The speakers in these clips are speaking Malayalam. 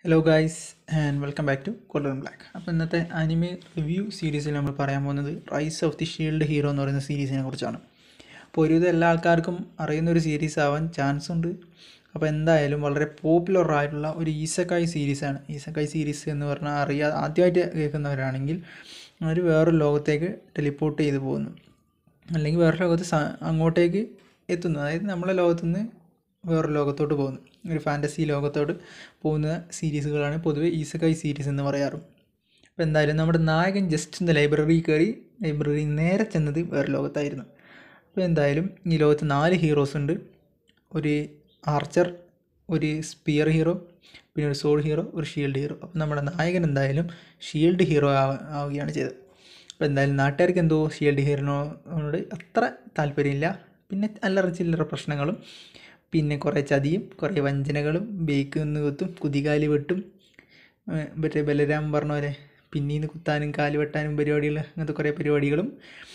hello guys and welcome back to Kollam black അപ്പോൾ ഇന്നത്തെ അനിമെ റിവ്യൂ സീരീസിൽ നമ്മൾ പറയാൻ പോകുന്നത് rise of the shield hero എന്ന് പറയുന്ന സീരീസിനെ കുറിച്ചാണ് അപ്പോൾ ഒരുവിധം എല്ലാ ആൾക്കാർക്കും അറിയുന്ന ഒരു സീരീസ് ആവാൻ ചാൻസ് ഉണ്ട് അപ്പോൾ എന്തായാലും വളരെ പോപ്പുലർ ആയിട്ടുള്ള ഒരു ഈസക്കായ് സീരീസാണ് ഈസക്കായ് സീരീസ് എന്ന് പറഞ്ഞാൽ അറിയാ ആദ്യമായിട്ട് കേൾക്കുന്നവരാണെങ്കിൽ അവർ വേറൊരു ലോകത്തേക്ക് ടെലിപ്പോർട്ട് ചെയ്ത് പോകുന്നു അല്ലെങ്കിൽ വേറെ ലോകത്ത് സ- അങ്ങോട്ടേക്ക് എത്തുന്നു അതായത് നമ്മളെ ലോകത്തുനിന്ന് വേറൊരു ലോകത്തോട്ട് പോകുന്നു ഒരു ഫാൻറ്റസി ലോകത്തോട്ട് പോകുന്ന സീരീസുകളാണ് പൊതുവെ ഈസക്കായ് സീരീസ് എന്ന് പറയാറ് അപ്പോൾ എന്തായാലും നമ്മുടെ നായകൻ ജസ്റ്റ് ഇന്ന് ലൈബ്രറി കയറി ലൈബ്രറി നേരെ ചെന്നത് വേറെ ലോകത്തായിരുന്നു അപ്പോൾ എന്തായാലും ഈ ലോകത്ത് നാല് ഹീറോസ് ഉണ്ട് ഒരു ആർച്ചർ ഒരു സ്പിയർ ഹീറോ പിന്നെ ഒരു സോൾ ഹീറോ ഒരു ഷീൽഡ് ഹീറോ അപ്പോൾ നമ്മുടെ നായകൻ എന്തായാലും ഷീൽഡ് ഹീറോ ആവുകയാണ് ചെയ്തത് അപ്പോൾ എന്തായാലും നാട്ടുകാർക്ക് എന്തോ ഷീൽഡ് ഹീറോനോട് അത്ര താല്പര്യമില്ല പിന്നെ അല്ലറ ചില്ലറ പ്രശ്നങ്ങളും പിന്നെ കുറേ ചതിയും കുറേ വഞ്ചനകളും ബേക്ക് നിന്ന് കുത്തും കുതികാലി വെട്ടും ഏഹ് മറ്റേ ബലരാം പറഞ്ഞ പോലെ പിന്നീന്ന് കുത്താനും കാല് വെട്ടാനും പരിപാടികൾ അങ്ങനത്തെ കുറേ പരിപാടികളും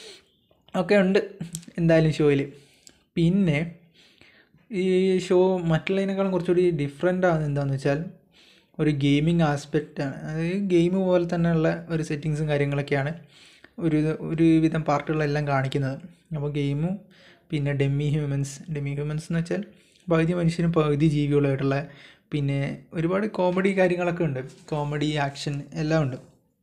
ഒക്കെ ഉണ്ട് എന്തായാലും ഷോയിൽ പിന്നെ ഈ ഷോ മറ്റുള്ളതിനേക്കാളും കുറച്ചുകൂടി ഡിഫറെൻ്റ് ആണ് എന്താണെന്ന് വെച്ചാൽ ഒരു ഗെയിമിംഗ് ആസ്പെക്റ്റാണ് അതായത് ഗെയിം പോലെ തന്നെയുള്ള ഒരു സെറ്റിങ്സും കാര്യങ്ങളൊക്കെയാണ് ഒരു ഒരുവിധം പാർട്ടുകളെല്ലാം കാണിക്കുന്നത് അപ്പോൾ ഗെയിമും പിന്നെ ഡെമ്മി ഹ്യൂമൻസ് ഡെമ്മി ഹ്യൂമൻസ് എന്ന് വെച്ചാൽ പകുതി മനുഷ്യനും പകുതി ജീവികളുമായിട്ടുള്ള പിന്നെ ഒരുപാട് കോമഡി കാര്യങ്ങളൊക്കെ ഉണ്ട് കോമഡി ആക്ഷൻ എല്ലാം ഉണ്ട്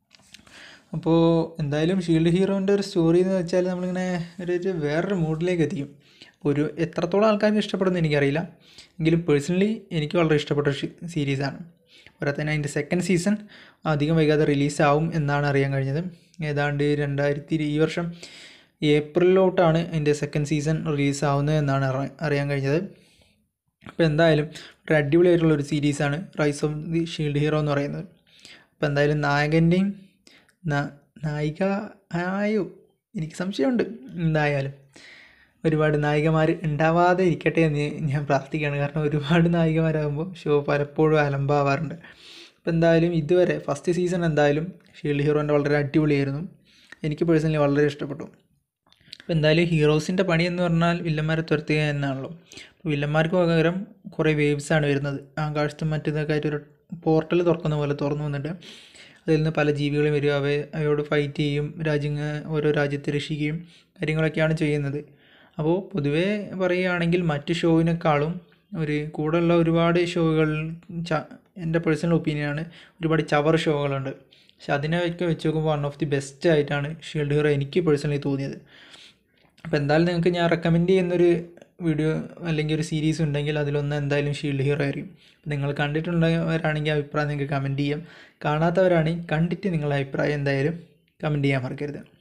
അപ്പോൾ എന്തായാലും ഷീൽഡ് ഹീറോൻ്റെ ഒരു സ്റ്റോറി എന്ന് വെച്ചാൽ നമ്മളിങ്ങനെ ഒരു ഒരു വേറൊരു മൂഡിലേക്ക് എത്തിക്കും ഒരു എത്രത്തോളം ആൾക്കാർക്ക് ഇഷ്ടപ്പെടുന്നു എനിക്കറിയില്ല എങ്കിലും പേഴ്സണലി എനിക്ക് വളരെ ഇഷ്ടപ്പെട്ട സീരീസാണ് പോരാ തന്നെ അതിൻ്റെ സെക്കൻഡ് സീസൺ അധികം വൈകാതെ റിലീസാവും എന്നാണ് അറിയാൻ കഴിഞ്ഞത് ഏതാണ്ട് രണ്ടായിരത്തി ഈ വർഷം ഏപ്രിലോട്ടാണ് അതിൻ്റെ സെക്കൻഡ് സീസൺ റിലീസ് ആവുന്നത് എന്നാണ് അറി- അറിയാൻ കഴിഞ്ഞത് അപ്പോൾ എന്തായാലും ഒരു അടിപൊളിയായിട്ടുള്ള ഒരു സീരീസാണ് rise of the shield hero എന്ന് പറയുന്നത് അപ്പോൾ എന്തായാലും നായകൻ്റെയും ന- നായിക ആയോ എനിക്ക് സംശയമുണ്ട് എന്തായാലും ഒരുപാട് നായികമാർ ഉണ്ടാവാതെ ഇരിക്കട്ടെ എന്ന് ഞാൻ പ്രാർത്ഥിക്കുകയാണ് കാരണം ഒരുപാട് നായികമാരാകുമ്പോൾ ഷോ പലപ്പോഴും അലമ്പാവാറുണ്ട് അപ്പോൾ എന്തായാലും ഇതുവരെ ഫസ്റ്റ് സീസൺ എന്തായാലും ഷീൽഡ് ഹീറോൻ്റെ വളരെ അടിപൊളിയായിരുന്നു എനിക്ക് പേഴ്സണലി വളരെ ഇഷ്ടപ്പെട്ടു അപ്പോൾ എന്തായാലും ഹീറോസിൻ്റെ പണി എന്ന് പറഞ്ഞാൽ വില്ലന്മാരെ തുരത്തുക എന്നാണല്ലോ അപ്പോൾ വില്ലന്മാർക്ക് പകരം കുറേ വേവ്സ് ആണ് വരുന്നത് ആകാശത്തും മറ്റേതൊക്കെ ആയിട്ട് ഒരു പോർട്ടൽ തുറക്കുന്ന പോലെ തുറന്നു വന്നിട്ട് അതിൽ നിന്ന് പല ജീവികളും വരും അവ അവയോട് ഫൈറ്റ് ചെയ്യും രാജ്യങ്ങൾ ഓരോ രാജ്യത്തെ രക്ഷിക്കുകയും കാര്യങ്ങളൊക്കെയാണ് ചെയ്യുന്നത് അപ്പോൾ പൊതുവേ പറയുകയാണെങ്കിൽ മറ്റ് ഷോവിനേക്കാളും ഒരു കൂടെയുള്ള ഒരുപാട് ഷോകൾ ച എൻ്റെ പേഴ്സണൽ ഒപ്പീനിയനാണ് ഒരുപാട് ചവർ ഷോകളുണ്ട് പക്ഷെ അതിനൊക്കെ വെച്ച് നോക്കുമ്പോൾ വൺ ഓഫ് ദി ബെസ്റ്റ് ആയിട്ടാണ് ഷീൽഡ് ഹീറോ എനിക്ക് പേഴ്സണലി തോന്നിയത് അപ്പോൾ എന്തായാലും നിങ്ങൾക്ക് ഞാൻ റെക്കമെൻഡ് ചെയ്യുന്നൊരു വീഡിയോ അല്ലെങ്കിൽ ഒരു സീരീസ് ഉണ്ടെങ്കിൽ അതിലൊന്ന് എന്തായാലും ഷീൽഡ് ഹീറോ ആയിരിക്കും അപ്പോൾ നിങ്ങൾ കണ്ടിട്ടുള്ളവരാണെങ്കിൽ അഭിപ്രായം നിങ്ങൾക്ക് കമൻറ്റ് ചെയ്യാം കാണാത്തവരാണെങ്കിൽ കണ്ടിട്ട് നിങ്ങളുടെ അഭിപ്രായം എന്തായാലും കമൻറ്റ് ചെയ്യാൻ മറക്കരുത്